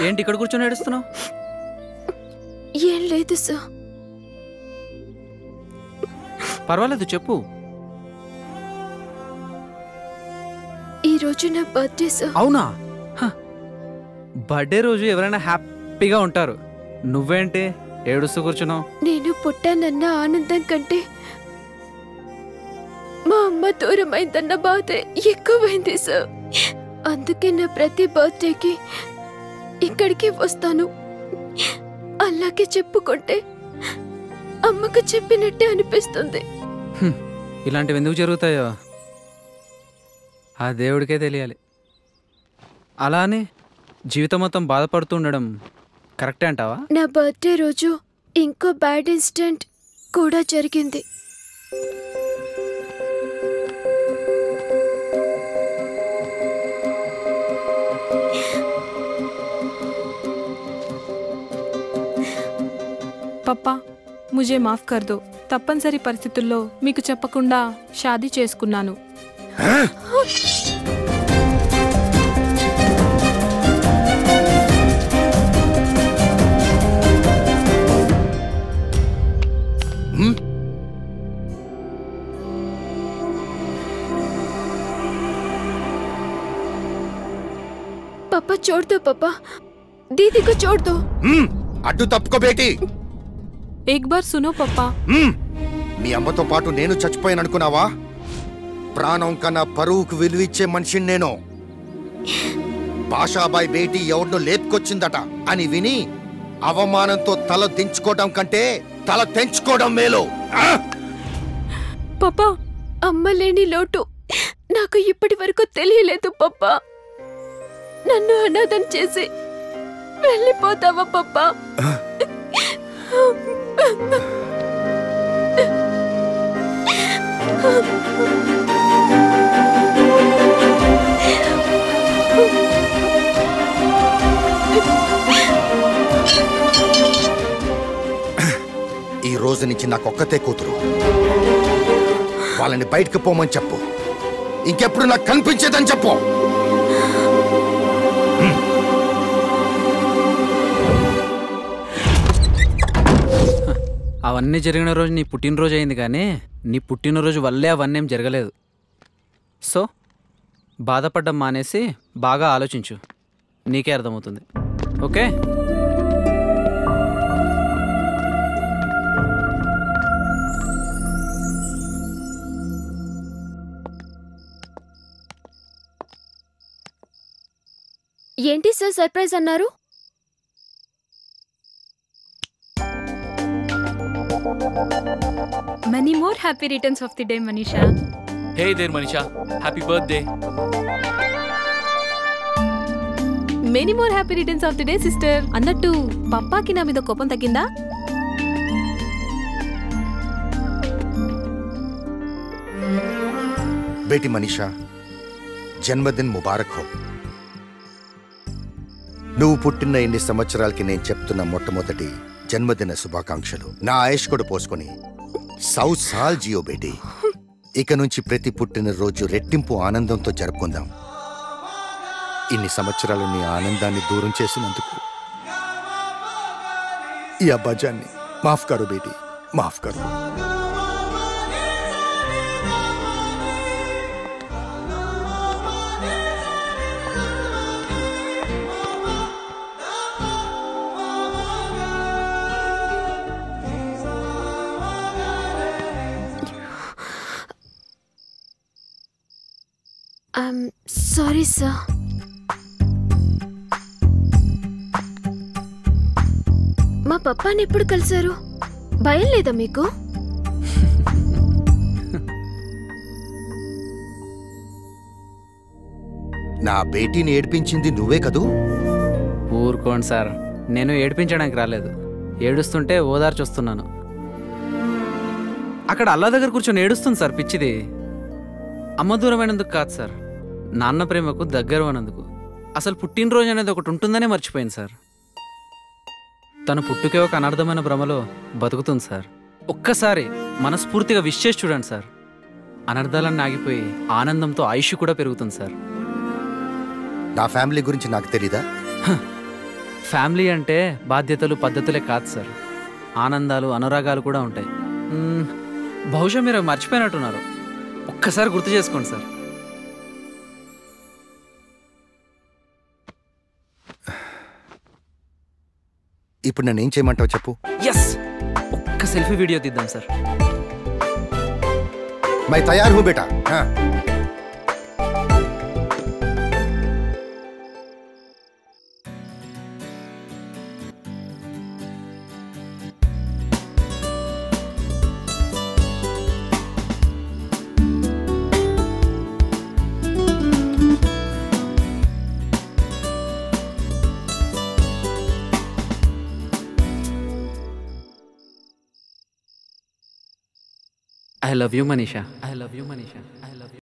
ఏంటి ఇక్కడ కూర్చొని ఏడుస్తున్నావు ఏం లేదు సార్ పర్వాలేదు చెప్పు ఈ రోజు నా బర్త్డే సార్ అవునా హ. బర్త్డే రోజు ఎవరైనా హ్యాపీగా ఉంటారు నువ్వేంటి ఏడుస్తూ కూర్చున్నావు నేను పుట్టానన్న ఆనందం కంటే మా అమ్మ దూరమైందన్న బాధ ఎక్కువైంది సార్ అందుకే నా ప్రతి బర్త్డేకి ఇక్కడికి వస్తాను అలాగే చెప్పుకుంటే అమ్మకు చెప్పినట్టే అనిపిస్తుంది హ్మ్. ఇలాంటివి ఎందుకు జరుగుతాయో ఆ దేవుడికే తెలియాలి అలా అని జీవితం మొత్తం బాధపడుతూ ఉండడం కరెక్టే అంటావా నా బర్త్డే రోజు ఇంకో బ్యాడ్ ఇన్సిడెంట్ కూడా జరిగింది పప్పా ముజే మాఫ్ కర్ దో తప్పనిసరి పరిస్థితుల్లో మీకు చెప్పకుండా షాదీ చేసుకున్నాను पापा छोड़ दो पापा दीदी को छोड़ दो హ్మ్, అడ్డు తప్పుకో బేటీ ఏక్ బార్ సునో పప్పా హ్మ్, మీ అమ్మతో పాటు నేను చచ్చిపోయాను అనుకున్నావా ప్రాణం కన్నా పరువుకు విలువిచ్చే మనిషిని నేను పాషాబాయ్ బేటీ ఎవరినో లేపుకొచ్చిందట అని విని అవమానంతో తల దించుకోవడం కంటే తల తెంచుకోవడం మేలు ఆ! పప్పా అమ్మ లేని లోటు నాకు ఇప్పటి వరకు తెలియలేదు పప్పా నన్ను అనాథం చేసి వెళ్ళిపోతావా పప్పా ఈ రోజు నుంచి నాకొక్కతే కూతురు వాళ్ళని బయటకు పోమని చెప్పు ఇంకెప్పుడు నాకు కనిపించేదని చెప్పు అవన్నీ జరిగిన రోజు నీ పుట్టినరోజు అయింది కానీ నీ పుట్టినరోజు వల్లే అవన్నీ ఏం జరగలేదు సో బాధపడ్డం మానేసి బాగా ఆలోచించు నీకే అర్థమవుతుంది ఓకే ఏంటి సార్ సర్ప్రైజ్ అన్నారు Many more happy returns of the day, Manisha. Hey there, Manisha. Happy birthday. Many more happy returns of the day sister అన్నట్టు పప్పాకి నా మీద కోపం తగ్గిందా బేటి మనీషా జన్మదిన్ ముబారక్ హో నువ్వు పుట్టిన ఎన్ని సంవత్సరాలకి నేను చెప్తున్న మొట్టమొదటి జన్మదిన శుభాకాంక్షలు నా ఆయుష్ కూడా పోసుకొని సౌ సాల్ జియో బేటీ ఇక నుంచి ప్రతి పుట్టినరోజు రెట్టింపు ఆనందంతో జరుపుకుందాం ఇన్ని సంవత్సరాలు నీ ఆనందాన్ని దూరం చేసినందుకు ఈ అబ్బాజాన్ని మాఫ్ కరు బేటీ మాఫ్ కరు ఐఎమ్ సారీ సార్ మా పప్పాని ఎప్పుడు కలిశారు భయం లేదా మీకు నా బేటీని ఏడ్పించింది నువ్వే కదూ ఊరుకోండి సార్ నేను ఏడిపించడానికి రాలేదు ఏడుస్తుంటే ఓదార్చి వస్తున్నాను అక్కడ అల్లా దగ్గర కూర్చొని ఏడుస్తుంది సార్ పిచ్చిది అమ్మ దూరమైనందుకు కాదు సార్ నాన్న ప్రేమకు దగ్గర అయినందుకు అసలు పుట్టినరోజు అనేది ఒకటి ఉంటుందనే మర్చిపోయింది సార్ తన పుట్టుకే ఒక అనర్థమైన భ్రమలో బతుకుతుంది సార్ ఒక్కసారి మనస్ఫూర్తిగా విష్ చేసి చూడండి సార్ అనర్థాలన్నీ ఆగిపోయి ఆనందంతో ఆయుష్ కూడా పెరుగుతుంది సార్ నా ఫ్యామిలీ గురించి నాకు తెలీదా ఫ్యామిలీ అంటే బాధ్యతలు పద్ధతులే కాదు సార్ ఆనందాలు అనురాగాలు కూడా ఉంటాయి మ్మ్, బహుశా మీరు అవి మర్చిపోయినట్టున్నారు ఒక్కసారి గుర్తు చేసుకోండి సార్ ఇప్పుడు నన్ను ఏం చేయమంటావు చెప్పు ఎస్ ఒక్క సెల్ఫీ వీడియో తీద్దాం సార్ మై తయారు హూ బేటా हाँ। I love you Manisha I love you Manisha I love you